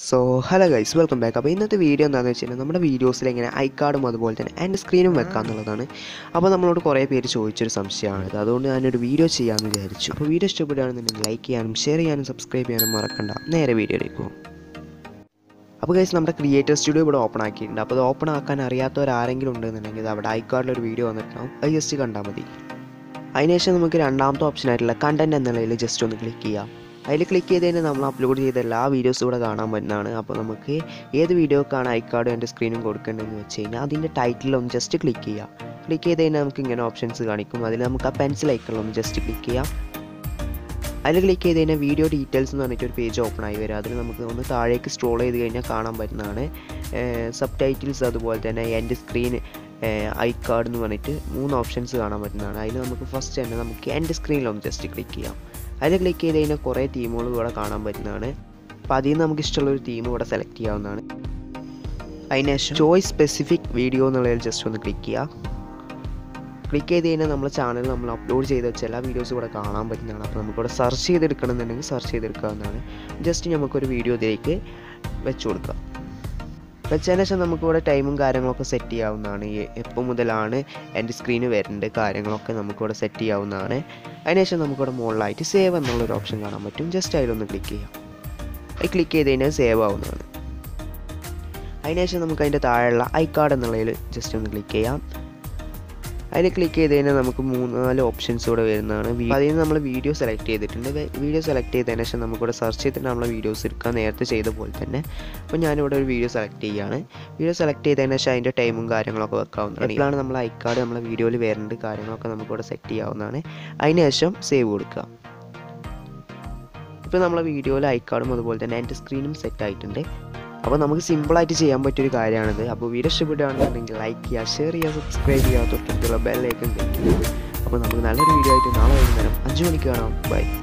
so hello guys welcome back അപ്പോൾ ഇന്നത്തെ video എന്താണെന്ന് വെച്ച് കഴിഞ്ഞാൽ നമ്മുടെ വീഡിയോസിൽ എങ്ങനെ ഐ കാർഡും അതുപോലെ തന്നെ എൻ്റെ സ്ക്രീനും വെക്കുക എന്നുള്ളതാണ് അപ്പോൾ നമ്മളോട് കുറേ പേര് ചോദിച്ചൊരു സംശയമാണിത് അതുകൊണ്ട് ഞാനൊരു വീഡിയോ ചെയ്യാമെന്ന് വിചാരിച്ചു അപ്പോൾ വീഡിയോ ഇഷ്ടപ്പെടുകയാണെന്നുണ്ടെങ്കിൽ ലൈക്ക് ചെയ്യാനും ഷെയർ ചെയ്യാനും സബ്സ്ക്രൈബ് ചെയ്യാനും മറക്കണ്ട നേരെ വീഡിയോയിലേക്ക് പോകും അപ്പോൾ ഗൈസ് നമ്മുടെ ക്രിയേറ്റർ സ്റ്റുഡിയോ ഇവിടെ ഓപ്പൺ ആക്കിയിട്ടുണ്ട് അപ്പോൾ അത് ഓപ്പൺ ആക്കാൻ അറിയാത്തവർ ആരെങ്കിലും ഉണ്ടെന്നുണ്ടെങ്കിൽ അവിടെ ഐ കാർഡിൽ ഒരു വീഡിയോ വന്നിട്ടുണ്ടാവും അത് ജസ്റ്റ് കണ്ടാൽ മതി അതിനുശേഷം നമുക്ക് രണ്ടാമത്തെ ഓപ്ഷൻ ആയിട്ടുള്ള കണ്ടൻറ് എന്നുള്ളതിൽ ജസ്റ്റ് ഒന്ന് ക്ലിക്ക് ചെയ്യാം അതിൽ ക്ലിക്ക് ചെയ്ത് കഴിഞ്ഞാൽ നമ്മൾ അപ്ലോഡ് ചെയ്ത എല്ലാ വീഡിയോസും ഇവിടെ കാണാൻ പറ്റുന്നതാണ് അപ്പോൾ നമുക്ക് ഏത് വീഡിയോക്കാണ് ഐ കാർഡും എൻ്റെ സ്ക്രീനും കൊടുക്കേണ്ടതെന്ന് വെച്ച് കഴിഞ്ഞാൽ അതിൻ്റെ ടൈറ്റിൽ ഒന്ന് ജസ്റ്റ് ക്ലിക്ക് ചെയ്യാം ക്ലിക്ക് ചെയ്ത് കഴിഞ്ഞാൽ നമുക്ക് ഇങ്ങനെ ഓപ്ഷൻസ് കാണിക്കും അതിൽ നമുക്ക് ആ പെൻസിൽ ഐക്കണിൽ ഒന്ന് ജസ്റ്റ് ക്ലിക്ക് ചെയ്യാം അതിൽ ക്ലിക്ക് ചെയ്ത് കഴിഞ്ഞാൽ വീഡിയോ ഡീറ്റെയിൽസ് എന്ന് പറഞ്ഞിട്ട് ഒരു പേജ് ഓപ്പൺ ആയി വരും അതിൽ നമുക്ക് ഒന്ന് താഴേക്ക് സ്ക്രോൾ ചെയ്ത് കഴിഞ്ഞാൽ കാണാൻ പറ്റുന്നതാണ് സബ് ടൈറ്റിൽസ് അതുപോലെ തന്നെ എൻ്റെ സ്ക്രീൻ ഐ കാർഡ് എന്ന് പറഞ്ഞിട്ട് മൂന്ന് ഓപ്ഷൻസ് കാണാൻ പറ്റുന്നതാണ് അതിൽ നമുക്ക് ഫസ്റ്റ് തന്നെ നമുക്ക് എൻ്റെ സ്ക്രീനിൽ ഒന്ന് ജസ്റ്റ് ക്ലിക്ക് ചെയ്യാം അതിൽ ക്ലിക്ക് ചെയ്ത് കഴിഞ്ഞാൽ കുറേ തീമുകൾ ഇവിടെ കാണാൻ പറ്റുന്നതാണ് അപ്പോൾ അതിൽ നിന്ന് നമുക്ക് ഇഷ്ടമുള്ള ഒരു തീം ഇവിടെ സെലക്ട് ചെയ്യാവുന്നതാണ് അതിനുശേഷം ചോയ്സ് സ്പെസിഫിക് വീഡിയോ എന്നുള്ളതിൽ ജസ്റ്റ് ഒന്ന് ക്ലിക്ക് ചെയ്യുക ക്ലിക്ക് ചെയ്ത് കഴിഞ്ഞാൽ നമ്മുടെ ചാനൽ നമ്മൾ അപ്ലോഡ് ചെയ്ത വെച്ച എല്ലാ വീഡിയോസും ഇവിടെ കാണാൻ പറ്റുന്നതാണ് അപ്പോൾ നമുക്കിവിടെ സെർച്ച് ചെയ്തെടുക്കണമെന്നുണ്ടെങ്കിൽ സെർച്ച് ചെയ്തെടുക്കാവുന്നതാണ് ജസ്റ്റ് നമുക്കൊരു വീഡിയോ ഇതിലേക്ക് വെച്ച് കൊടുക്കാം വെച്ചതിന് ശേഷം നമുക്കിവിടെ ടൈമും കാര്യങ്ങളൊക്കെ സെറ്റ് ചെയ്യാവുന്നതാണ് ഈ എപ്പോൾ മുതലാണ് എൻ്റെ സ്ക്രീന് വരേണ്ട കാര്യങ്ങളൊക്കെ നമുക്കിവിടെ സെറ്റ് ചെയ്യാവുന്നതാണ് അതിനുശേഷം നമുക്കിവിടെ മുകളിലായിട്ട് സേവ് എന്നുള്ളൊരു ഓപ്ഷൻ കാണാൻ പറ്റും ജസ്റ്റ് അതിലൊന്ന് ക്ലിക്ക് ചെയ്യാം അത് ക്ലിക്ക് ചെയ്ത് കഴിഞ്ഞാൽ സേവ് ആവുന്നതാണ് അതിനുശേഷം നമുക്ക് അതിൻ്റെ താഴെയുള്ള ഐ കാർഡ് എന്നുള്ളതിൽ ജസ്റ്റ് ഒന്ന് ക്ലിക്ക് ചെയ്യാം അതിൽ ക്ലിക്ക് ചെയ്ത് കഴിഞ്ഞാൽ നമുക്ക് മൂന്ന് നാല് ഓപ്ഷൻസ് ഇവിടെ വരുന്നതാണ് അതിൽ നിന്ന് നമ്മൾ വീഡിയോ സെലക്ട് ചെയ്തിട്ടുണ്ട് വീഡിയോ സെലക്ട് ചെയ്തതിന് ശേഷം നമുക്കിവിടെ സെർച്ച് ചെയ്തിട്ട് നമ്മളെ വീഡിയോസ് എടുക്കാൻ നേരത്തെ ചെയ്ത പോലെ തന്നെ അപ്പോൾ ഞാനിവിടെ ഒരു വീഡിയോ സെലക്ട് ചെയ്യുകയാണ് വീഡിയോ സെലക്ട് ചെയ്തതിന് ശേഷം അതിൻ്റെ ടൈമും കാര്യങ്ങളൊക്കെ വെക്കാവുന്നതാണ് എപ്പോഴാണ് നമ്മൾ ഐ കാർഡ് നമ്മളെ വീഡിയോയിൽ വരേണ്ട കാര്യങ്ങളൊക്കെ നമുക്കിവിടെ സെറ്റ് ചെയ്യാവുന്നതാണ് അതിന് ശേഷം സേവ് കൊടുക്കുക ഇപ്പോൾ നമ്മളെ വീഡിയോയിൽ ഐ കാർഡും അതുപോലെ തന്നെ എൻ്റെ സ്ക്രീനും സെറ്റ് ആയിട്ടുണ്ട് അപ്പോൾ നമുക്ക് സിമ്പിളായിട്ട് ചെയ്യാൻ പറ്റിയൊരു കാര്യമാണിത് അപ്പോൾ വീഡിയോ ഇഷ്ടപ്പെടുകയാണെന്നുണ്ടെങ്കിൽ ലൈക്ക് ചെയ്യുക ഷെയർ ചെയ്യുക സബ്സ്ക്രൈബ് ചെയ്യുക തൊട്ടടുത്തുള്ള ബെല്ലൈക്കൺ ക്ലിക്ക് ചെയ്യുക അപ്പോൾ നമുക്ക് നല്ലൊരു വീഡിയോ ആയിട്ട് നാളെ വൈകുന്നേരം അഞ്ച് മണിക്ക് കാണാം ബൈ